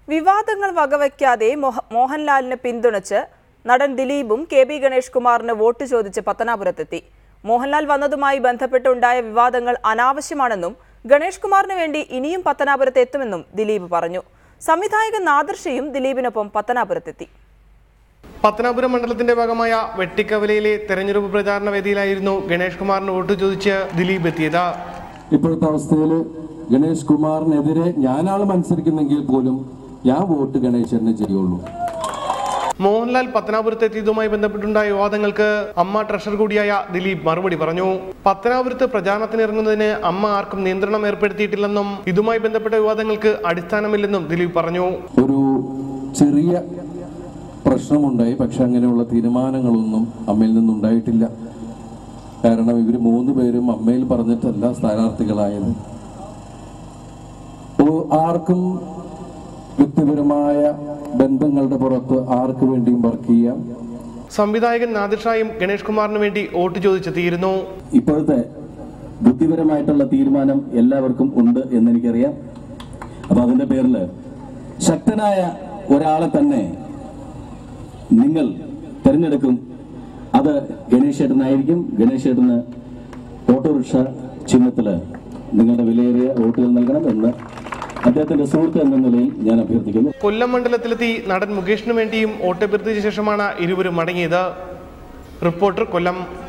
വിവാദങ്ങൾ വകവയ്ക്കാതെ മോഹ- മോഹൻലാലിനെ പിന്തുണച്ച് നടൻ ദിലീപും കെ ബി ഗണേഷ് കുമാറിന് വോട്ട് ചോദിച്ച് പത്തനാപുരത്തെത്തി മോഹൻലാൽ വന്നതുമായി ബന്ധപ്പെട്ടുണ്ടായ വിവാദങ്ങൾ അനാവശ്യമാണെന്നും ഗണേഷ് കുമാറിന് വേണ്ടി ഇനിയും പത്തനാപുരത്ത് എത്തുമെന്നും ദിലീപ് പറഞ്ഞു സംവിധായകൻ നാദർഷയും ദിലീപിനൊപ്പം പത്തനാപുരത്തെത്തി പത്തനാപുരം മണ്ഡലത്തിന്റെ ഭാഗമായ വെട്ടിക്കവലയിലെ തെരഞ്ഞെടുപ്പ് പ്രചാരണ വേദിയിലായിരുന്നു ഗണേഷ് കുമാറിന് വോട്ട് ചോദിച്ച് ദിലീപ് എത്തിയത് ഇപ്പോഴത്തെ അവസ്ഥയിൽ ഗണേഷ് കുമാറിനെതിരെ ഞാനാണ് മത്സരിക്കുന്നെങ്കിൽ പോലും ഞാൻ വോട്ട് ഗണേശനെ ചെയ്യുള്ളൂ മോഹൻലാൽ പത്തനാപുരത്ത് എത്തിയതുമായി ബന്ധപ്പെട്ടുണ്ടായ വിവാദങ്ങൾക്ക് അമ്മ ട്രഷർ കൂടിയായ ദിലീപ് മറുപടി പറഞ്ഞു പത്തനാപുരത്ത് പ്രചാരണത്തിന് ഇറങ്ങുന്നതിന് അമ്മ ആർക്കും നിയന്ത്രണം ഏർപ്പെടുത്തിയിട്ടില്ലെന്നും ഇതുമായി ബന്ധപ്പെട്ട വിവാദങ്ങൾക്ക് അടിസ്ഥാനമില്ലെന്നും ദിലീപ് പറഞ്ഞു ഒരു ചെറിയ പ്രശ്നമുണ്ടായി പക്ഷെ അങ്ങനെയുള്ള തീരുമാനങ്ങളൊന്നും അമ്മയിൽ നിന്നുണ്ടായിട്ടില്ല കാരണം ഇവർ മൂന്ന് പേരും അമ്മയിൽ പറഞ്ഞിട്ടല്ല സ്ഥാനാർത്ഥികളായത് ഓ- ആർക്കും വ്യക്തിപരമായ ബന്ധങ്ങളുടെ പുറത്ത് ആർക്ക് വേണ്ടിയും വർക്ക് ചെയ്യാം സംവിധായകൻ നാദിർഷായും ഗണേഷ് കുമാറിന് വേണ്ടി വോട്ട് ചോദിച്ചെത്തിയിരുന്നു ഇപ്പോഴത്തെ ബുദ്ധിപരമായിട്ടുള്ള തീരുമാനം എല്ലാവർക്കും ഉണ്ട് എന്നെനിക്കറിയാം അപ്പൊ അതിന്റെ പേരിൽ ശക്തനായ ഒരാളെ തന്നെ നിങ്ങൾ തിരഞ്ഞെടുക്കും അത് ഗണേഷ് ചേട്ടനായിരിക്കും ഗണേഷ് ചേട്ടന് ഓട്ടോറിക്ഷ ചിഹ്നത്തില് നിങ്ങളുടെ വിലയേറിയ വോട്ടുകൾ നൽകണം എന്ന് അദ്ദേഹത്തിന്റെ സുഹൃത്ത് എന്ന നിലയിൽ ഞാൻ അഭ്യർത്ഥിക്കുന്നു കൊല്ലം മണ്ഡലത്തിലെത്തി നടൻ മുകേഷിനു വേണ്ടിയും വോട്ടഭ്യർത്ഥിച്ച ശേഷമാണ് ഇരുവരും മടങ്ങിയത് റിപ്പോർട്ടർ കൊല്ലം